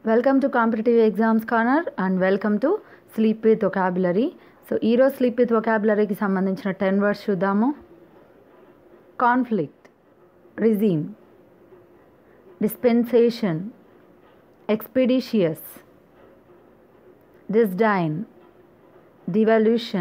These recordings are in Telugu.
Welcome to competitive exams corner and welcome to sleep with vocabulary so ఈరోజు స్లీప్ విత్ ఒకాబులరీకి సంబంధించిన టెన్ వర్డ్స్ చూద్దాము conflict regime dispensation expeditious disdain, devolution,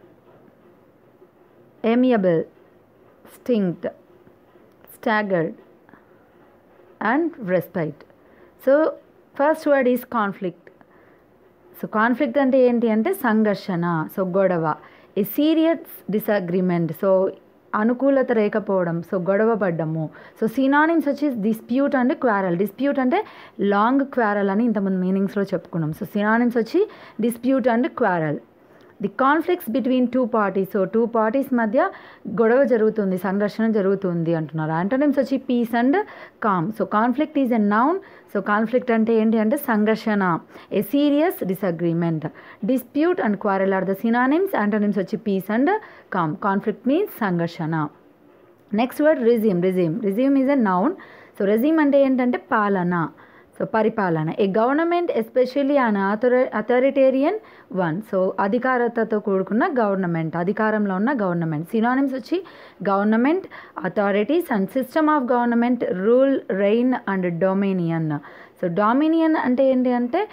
amiable, stinct, staggered, and respite. So first word is conflict so conflict అంటే ఏంటి అంటే సంఘర్షణ సో గొడవ ఏ సీరియస్ డిసగ్రిమెంట్ సో అనుకూలత లేకపోవడం సో గొడవ పడ్డము సో సినానిమ్స్ వచ్చి డిస్ప్యూట్ అండ్ క్వారల్ డిస్ప్యూట్ అంటే లాంగ్ క్వారల్ అని ఇంతకుముందు మీనింగ్స్లో చెప్పుకున్నాం సో సినానిమ్స్ వచ్చి dispute and quarrel the conflicts between two parties so two parties మధ్య గొడవ జరుగుతుంది సంఘర్షణ జరుగుతుంది అంటున్నారు యాంటోనిమ్స్ వచ్చి peace and calm so conflict is a noun so conflict అంటే ఏంటి అంటే సంఘర్షణ a serious disagreement dispute and quarrel are the synonyms antonyms వచ్చి peace and calm conflict means సంఘర్షణ next word regime regime regime is a noun so regime అంటే ఏంటంటే పాలన సో పరిపాలన a government especially an authority authoritarian one so అధికారతతో కూడుకున్న గవర్నమెంట్ అధికారంలో ఉన్న గవర్నమెంట్ సినానిమ్స్ వచ్చి government authorities and system of government rule reign and dominion so dominion అంటే ఏంటి అంటే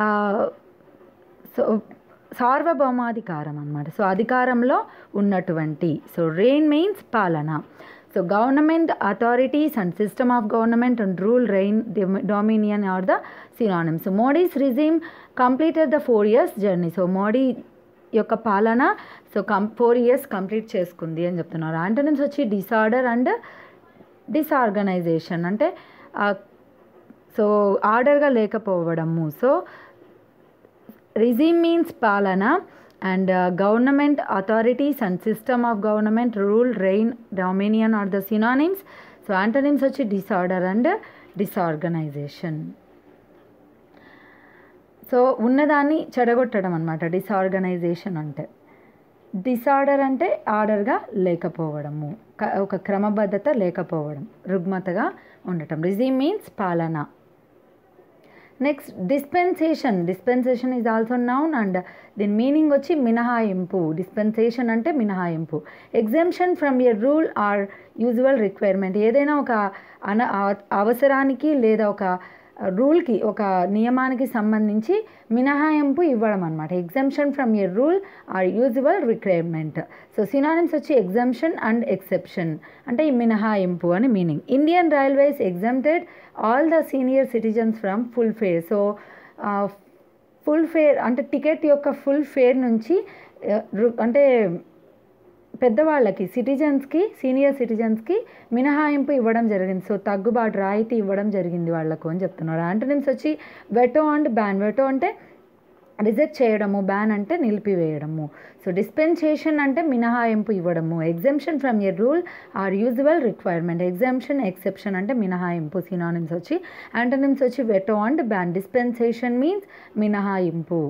సో సార్వభౌమాధికారం అనమాట సో అధికారంలో ఉన్నటువంటి సో రెయిన్ మీన్స్ పాలన so government authorities and system of government and rule reign dominion are the synonyms Modi's regime completed the four years journey so Modi యొక్క పాలన so come four years complete చేసుకుంది అని చెప్తున్నారు యాంటోనిమ్స్ వచ్చి డిసార్డర్ అండ్ డిసార్గనైజేషన్ అంటే సో ఆర్డర్గా లేకపోవడము సో రిజీమ్ మీన్స్ పాలన and government authorities and system of government rule reign dominion are the synonyms so antonyms వచ్చి డిసార్డర్ అండ్ డిసార్గనైజేషన్ సో ఉన్నదాన్ని చెడగొట్టడం అనమాట డిసార్గనైజేషన్ అంటే డిసార్డర్ అంటే ఆర్డర్గా లేకపోవడము ఒక క్రమబద్ధత లేకపోవడం రుగ్మతగా ఉండటం రిజీమ్ మీన్స్ పాలన next dispensation dispensation is also noun and దీని మీనింగ్ వచ్చి మినహాయింపు డిస్పెన్సేషన్ అంటే మినహాయింపు exemption from a rule or usual requirement ఏదైనా ఒక అన అవసరానికి లేదా ఒక రూల్కి ఒక నియమానికి సంబంధించి మినహాయింపు ఇవ్వడం అనమాట exemption from a rule or usual requirement so synonyms వచ్చి ఎగ్జామ్షన్ అండ్ ఎక్సెప్షన్ అంటే ఈ మినహాయింపు అని meaning Indian railways exempted all the senior citizens from full fare so full fare అంటే టికెట్ యొక్క ఫుల్ ఫేర్ నుంచి అంటే పెద్దవాళ్ళకి సిటిజన్స్కి సీనియర్ సిటిజన్స్కి మినహాయింపు ఇవ్వడం జరిగింది సో తగ్గుబాటు రాయితీ ఇవ్వడం జరిగింది వాళ్ళకు అని చెప్తున్నారు యాంటోనిమ్స్ వచ్చి వెటో అండ్ బ్యాన్ వెటో అంటే రిజెక్ట్ చేయడము బ్యాన్ అంటే నిలిపివేయడము సో డిస్పెన్సేషన్ అంటే మినహాయింపు ఇవ్వడము exemption from a rule or usual requirement exemption exception అంటే మినహాయింపు సినానిమ్స్ వచ్చి యాంటోనిమ్స్ వచ్చి veto and ban dispensation means మినహాయింపు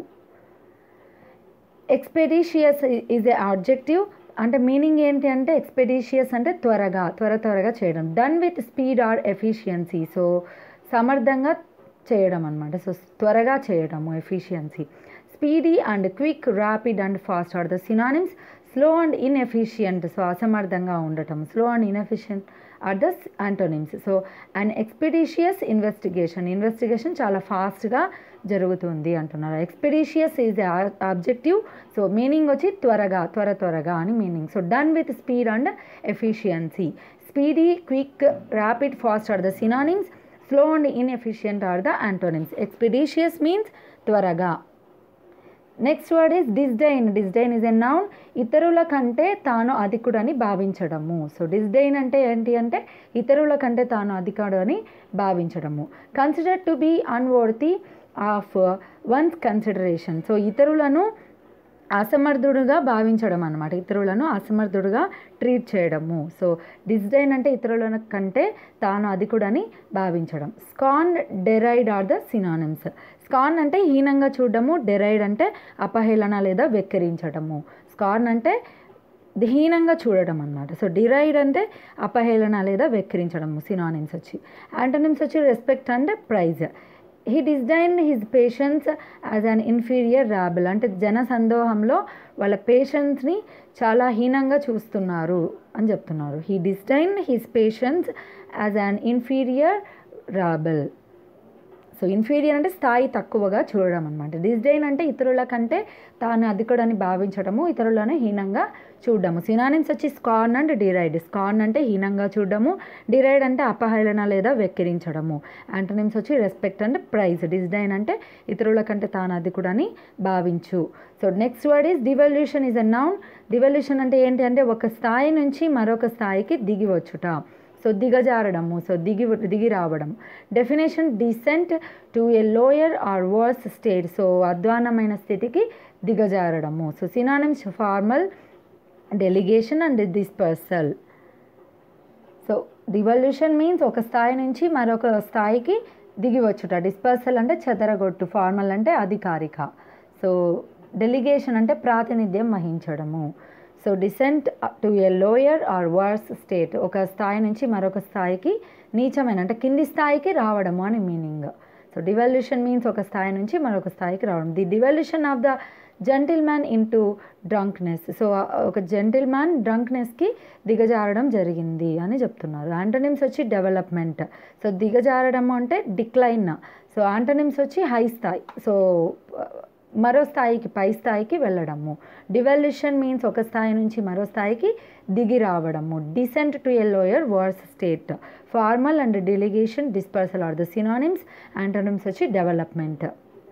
ఎక్స్పెడిషియస్ ఈజ్ ఏ ఆబ్జెక్టివ్ అంటే మీనింగ్ ఏంటి అంటే ఎక్స్పెడిషియస్ అంటే త్వరగా త్వర త్వరగా చేయడం done with speed or efficiency so సమర్థంగా చేయడం అనమాట సో త్వరగా చేయడము efficiency speedy and quick rapid and fast are the synonyms slow and inefficient so అసమర్థంగా ఉండటం slow and inefficient are the antonyms so and expeditious investigation investigation చాలా ఫాస్ట్గా జరుగుతుంది అంటున్నారు expeditious is objective so meaning వచ్చి త్వరగా త్వర త్వరగా అని meaning so done with speed and efficiency speedy quick rapid fast are the synonyms slow and inefficient are the antonyms expeditious means త్వరగా next word is disdain disdain is a noun ఇతరుల కంటే తాను అధికుడని భావించడము సో డిస్డైన్ అంటే ఏంటి అంటే ఇతరుల కంటే తాను అధికుడు అని భావించడము consider to be unworthy of one's consideration so ఇతరులను అసమర్థుడుగా భావించడం అనమాట ఇతరులను అసమర్థుడుగా ట్రీట్ చేయడము సో డిస్డైన్ అంటే ఇతరుల కంటే తాను అధికుడని భావించడం scorn deride are the synonyms scorn అంటే హీనంగా చూడడము డెరైడ్ అంటే అపహేళన లేదా వెక్కిరించడము స్కాన్ అంటే హీనంగా చూడడం అనమాట సో డిరైడ్ అంటే అపహేళన లేదా వెక్కిరించడం సినానిమ్స్ వచ్చి యాంటోనిమ్స్ వచ్చి respect and praise he disdain his patients as an inferior rabble అంటే జన సందోహంలో వాళ్ళ పేషెంట్స్ని చాలా హీనంగా చూస్తున్నారు అని చెప్తున్నారు he disdain his patients as an inferior rabble so inferior అంటే స్థాయి తక్కువగా చూడడం అనమాట డిజైన్ అంటే ఇతరుల కంటే తాను అధికుడని భావించడము ఇతరులను హీనంగా చూడడము సినానిమ్స్ వచ్చి స్కార్న్ అండ్ డిరైడ్ స్కార్న్ అంటే హీనంగా చూడడము డిరైడ్ అంటే అపహేళన లేదా వెక్కిరించడము యాంటోనిమ్స్ వచ్చి రెస్పెక్ట్ అండ్ ప్రైజ్ డిజైన్ అంటే ఇతరుల కంటే తాను అధికుడని భావించు so next word is devolution is a noun devolution అంటే ఏంటి అంటే ఒక స్థాయి నుంచి మరొక స్థాయికి దిగి వచ్చుట సో దిగజారడము సో దిగి దిగి రావడం definition descent to a lower or worse state so అధ్వానమైన స్థితికి దిగజారడము so synonyms formal delegation and dispersal so devolution means ఒక స్థాయి నుంచి మరొక స్థాయికి దిగి వచ్చుట డిస్పర్సల్ అంటే చెదరగొట్టు ఫార్మల్ అంటే అధికారిక సో డెలిగేషన్ అంటే ప్రాతినిధ్యం వహించడము so descent to a lower or worse state ఒక స్థాయి నుంచి మరొక స్థాయికి నీచమైన అంటే కింది స్థాయికి రావడము అని మీనింగ్ సో డివల్యూషన్ మీన్స్ ఒక స్థాయి నుంచి మరొక స్థాయికి రావడం the devolution of the gentleman into drunkenness so ఒక జెంటిల్ మ్యాన్ డ్రంక్నెస్కి దిగజారడం జరిగింది అని చెప్తున్నారు యాంటోనిమ్స్ వచ్చి డెవలప్మెంట్ సో దిగజారడం అంటే డిక్లైన్ సో యాంటోనిమ్స్ వచ్చి హై స్థాయి సో మరో స్థాయికి పై స్థాయికి వెళ్ళడము డివల్యూషన్ మీన్స్ ఒక స్థాయి నుంచి మరో స్థాయికి దిగి రావడము descent to a lower worse state formal and delegation dispersal are the synonyms antonyms వచ్చి development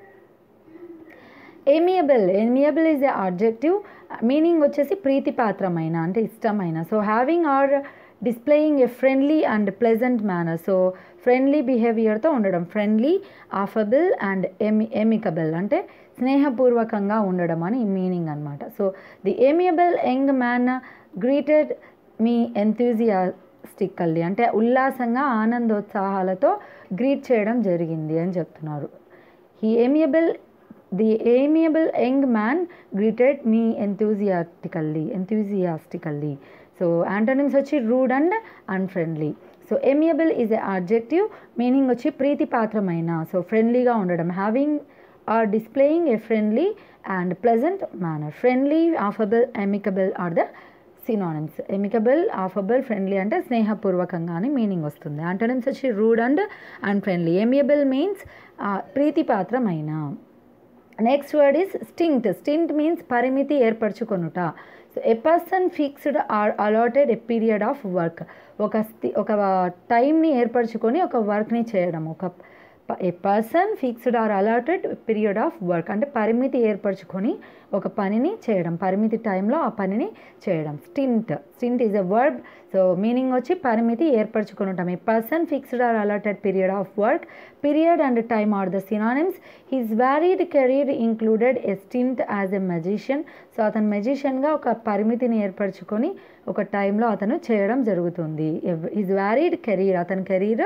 amiable amiable is a objective meaning వచ్చేసి ప్రీతిపాత్రమైన అంటే ఇష్టమైన so having or displaying a friendly and pleasant manner so friendly బిహేవియర్తో ఉండడం ఫ్రెండ్లీ ఆఫబుల్ అండ్ ఎమి ఎమికబుల్ అంటే స్నేహపూర్వకంగా ఉండడం అని మీనింగ్ అనమాట so the amiable young man greeted me enthusiastically అంటే ఉల్లాసంగా ఆనందోత్సాహాలతో గ్రీట్ చేయడం జరిగింది అని చెప్తున్నారు he amiable the amiable young man greeted me enthusiastically enthusiastically so antonyms వచ్చి rude and unfriendly so amiable is a objective meaning వచ్చి ప్రీతిపాత్రమైన సో ఫ్రెండ్లీగా ఉండడం having or displaying a friendly and pleasant manner friendly affable amicable are the synonyms amicable affable friendly అంటే స్నేహపూర్వకంగా అని మీనింగ్ వస్తుంది యాంటోనిమ్స్ వచ్చి rude and unfriendly amiable means ప్రీతిపాత్రమైన next word is stint stint means పరిమితి ఏర్పరచుకొనుట so a person fixed or allotted a period of work ఒక స్థి ఒక టైంని ఏర్పరచుకొని ఒక వర్క్ని చేయడం ఒక a person fixed or allotted period of work అంటే పరిమితి ఏర్పరచుకొని ఒక పనిని చేయడం పరిమితి టైంలో ఆ పనిని చేయడం stint stint is a verb so meaning వచ్చి పరిమితి ఏర్పరచుకొని ఉంటాం a person fixed or allotted period of work period and time are the synonyms his varied career included a stint as a magician so అతను మెజిషియన్గా ఒక పరిమితిని ఏర్పరచుకొని ఒక టైంలో అతను చేయడం జరుగుతుంది హిజ్ వ్యారీడ్ కెరీర్ అతని కెరీర్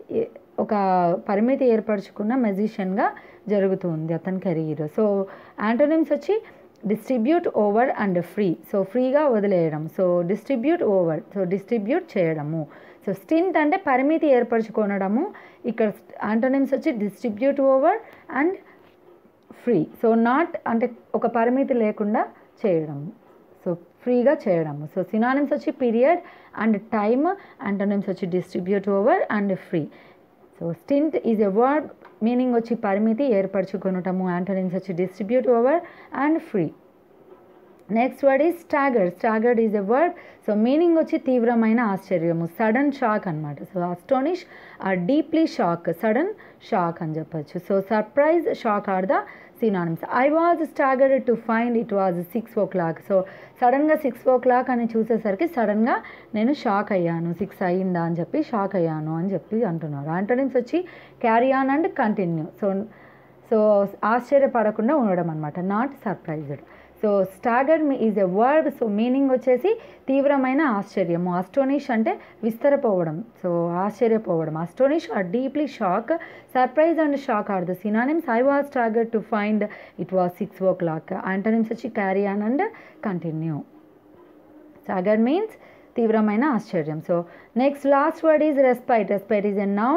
ఒక పరిమితి ఏర్పరచుకున్న మెజిషియన్గా జరుగుతుంది అతని కెరీర్ సో యాంటోనిమ్స్ వచ్చి distribute over and free so ఫ్రీగా వదిలేయడం so distribute over so distribute చేయడము సో స్టింట్ అంటే పరిమితి ఏర్పరచుకొనడము ఇక్కడ యాంటోనిమ్స్ వచ్చి distribute over and free so not అంటే ఒక పరిమితి లేకుండా చేయడము సో ఫ్రీగా చేయడము సో సినానిమ్స్ వచ్చి పీరియడ్ అండ్ టైమ్ యాంటోనిమ్స్ వచ్చి distribute over and free so stint is a word meaning వచ్చి పరిమితి ఏర్పరచుకొనటము యాంటోనిమ్స్ వచ్చి distribute over and free next word is staggered staggered is a word so meaning వచ్చి తీవ్రమైన ఆశ్చర్యము సడన్ షాక్ అనమాట so astonish or deeply shock sudden shock అని చెప్పొచ్చు so surprise shock are the synonyms I was staggered to find it was six o'clock so సడన్గా సిక్స్ ఓ క్లాక్ అని చూసేసరికి సడన్గా నేను షాక్ అయ్యాను సిక్స్ అయ్యిందా అని చెప్పి షాక్ అయ్యాను అని చెప్పి అంటున్నారు యాంటోనిమ్స్ వచ్చి carry on and continue so so ఆశ్చర్యపడకుండా ఉండడం అనమాట not surprised so staggered me is a word so meaning వచ్చేసి తీవ్రమైన ఆశ్చర్యము అస్టోనిష్ అంటే విస్తరపోవడం సో ఆశ్చర్యపోవడం astonish or deeply shock surprise and shock are the synonyms I was staggered to find it was six o'clock antonyms వచ్చి carry on and continue staggered means తీవ్రమైన ఆశ్చర్యం so next last word is respite respite is a noun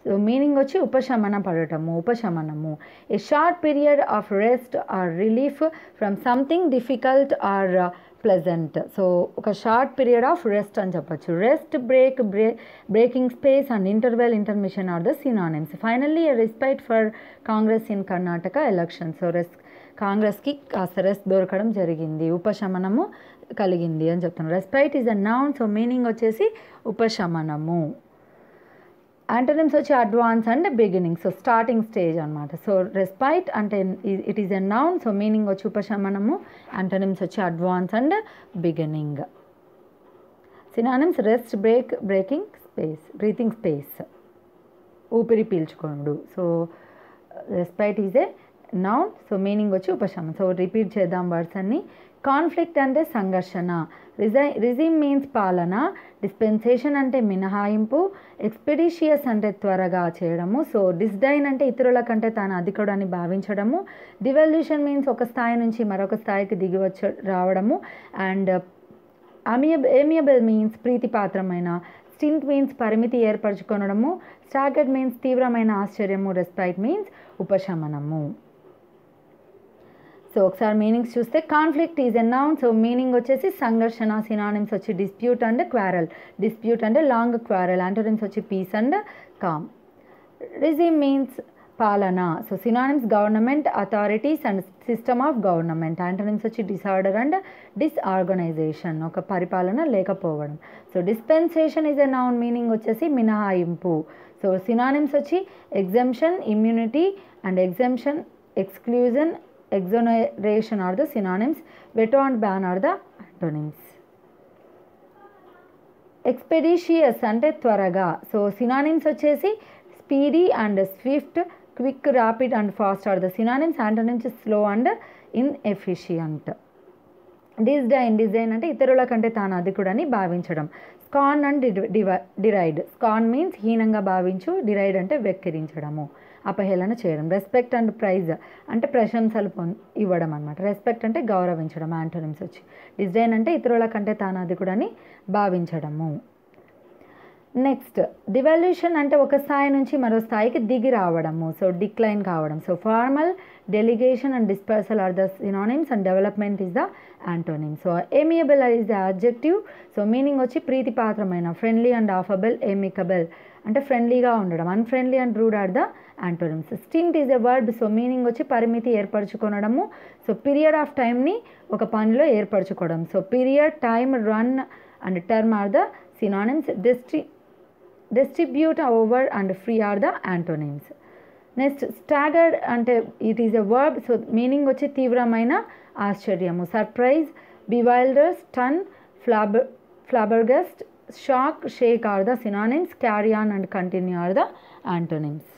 so meaning వచ్చి ఉపశమన పడటము ఉపశమనము a short period of rest or relief from something difficult or pleasant so ఒక షార్ట్ పీరియడ్ ఆఫ్ రెస్ట్ అని చెప్పొచ్చు రెస్ట్ బ్రేక్ బ్రే breaking space and interval intermission are the synonyms finally respite for Congress in Karnataka election so రెస్ కాంగ్రెస్కి కాస్త రెస్ట్ దొరకడం జరిగింది ఉపశమనము కలిగింది అని చెప్తున్నాను respite is a noun so meaning వచ్చేసి ఉపశమనము యాంటోనిమ్స్ వచ్చి advance and beginning so starting stage అనమాట సో రెస్పైట్ అంటే it is a noun so meaning వచ్చి ఉపశమనము యాంటోనిమ్స్ వచ్చి advance and beginning synonyms rest break breaking space breathing space ఊపిరి పీల్చుకోండు so respite is a noun so meaning వచ్చి ఉపశమనం సో రిపీట్ చేద్దాం వర్డ్స్ అన్ని కాన్ఫ్లిక్ట్ అంటే సంఘర్షణ రిజై రిజిమ్ మీన్స్ పాలన డిస్పెన్సేషన్ అంటే మినహాయింపు ఎక్స్పెడిషియస్ అంటే త్వరగా చేయడము సో డిస్డైన్ అంటే ఇతరుల కంటే తాను అధికుడు అని భావించడము డివల్యూషన్ మీన్స్ ఒక స్థాయి నుంచి మరొక స్థాయికి దిగి వచ్చ రావడము అండ్ అమియబ్ ఏమియబుల్ మీన్స్ ప్రీతిపాత్రమైన స్టింట్ మీన్స్ పరిమితి ఏర్పరచుకొనడము స్టాగర్డ్ మీన్స్ తీవ్రమైన ఆశ్చర్యము రెస్పైట్ మీన్స్ ఉపశమనము సో ఒకసారి మీనింగ్స్ చూస్తే conflict is a noun so meaning వచ్చేసి సంఘర్షణ సినానిమ్స్ వచ్చి డిస్ప్యూట్ అండ్ క్వారల్ డిస్ప్యూట్ అంటే లాంగ్ క్వారల్ అంటోనిమ్స్ వచ్చి peace and calm regime means పాలన so synonyms government authorities and system of government antonyms వచ్చి డిసార్డర్ అండ్ డిస్ఆర్గనైజేషన్ ఒక పరిపాలన లేకపోవడం so dispensation is a noun meaning వచ్చేసి మినహాయింపు సో సినానిమ్స్ వచ్చి exemption immunity and exemption exclusion exoneration are the synonyms veto and ban are the antonyms expeditious అంటే త్వరగా సో సినానిమ్స్ వచ్చేసి speedy and swift quick rapid and fast are the synonyms antonyms slow and inefficient disdain disdain అంటే ఇతరుల కంటే తాను అధికుడని భావించడం స్కాన్ అండ్ డివై డిరైడ్ స్కాన్ మీన్స్ హీనంగా భావించు డిరైడ్ అంటే వెక్కిరించడము అపహేళన చేయడం రెస్పెక్ట్ అండ్ ప్రైజ్ అంటే ప్రశంసలు పొం ఇవ్వడం అనమాట రెస్పెక్ట్ అంటే గౌరవించడం యాంటోనిమ్స్ వచ్చి డిజైన్ అంటే ఇతరుల కంటే తాను అధికుడని భావించడము నెక్స్ట్ డివాల్యూషన్ అంటే ఒక స్థాయి నుంచి మరో స్థాయికి దిగి రావడము సో డిక్లైన్ కావడం so formal delegation and dispersal are the synonyms and development is the antonym so amiable is the objective so meaning వచ్చి ప్రీతిపాత్రమైన ఫ్రెండ్లీ అండ్ ఆఫబుల్ ఏమికబుల్ అంటే ఫ్రెండ్లీగా ఉండడం unfriendly and rude are the antonyms stint is a word so meaning వచ్చి పరిమితి ఏర్పరచుకొనడము సో పీరియడ్ ఆఫ్ టైంని ఒక పనిలో ఏర్పరచుకోవడం so period time run and term are the synonyms డిస్ట్రి distribute over and free are the antonyms next staggered అంటే it is a verb so meaning వచ్చి తీవ్రమైన ఆశ్చర్యము సర్ప్రైజ్ బివైల్డర్ స్టన్ ఫ్లాబర్ flabbergast shock shake are the synonyms carry on and continue are the antonyms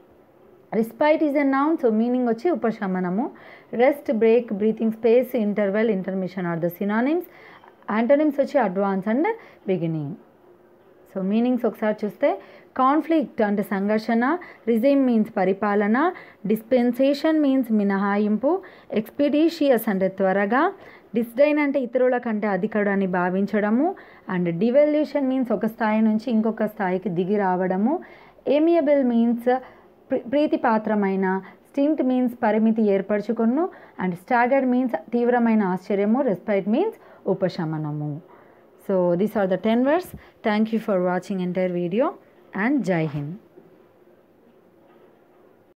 respite is a noun so meaning వచ్చి ఉపశమనము rest break breathing space interval intermission are the synonyms antonyms వచ్చి advance and beginning so meanings ఒకసారి చూస్తే కాన్ఫ్లిక్ట్ అంటే సంఘర్షణ రిజైమ్ మీన్స్ పరిపాలన డిస్పెన్సేషన్ మీన్స్ మినహాయింపు ఎక్స్పెడిషియస్ అంటే త్వరగా డిస్డైన్ అంటే ఇతరుల కంటే అధికడు అని భావించడము అండ్ డివల్యూషన్ మీన్స్ ఒక స్థాయి నుంచి ఇంకొక స్థాయికి దిగి రావడము ఏమియబుల్ మీన్స్ ప్రీతిపాత్రమైన స్టింట్ మీన్స్ పరిమితి ఏర్పరచుకును అండ్ స్టాగర్డ్ మీన్స్ తీవ్రమైన ఆశ్చర్యము రెస్పైట్ మీన్స్ ఉపశమనము So these are the 10 words. Thank you for watching entire video and Jai Hind.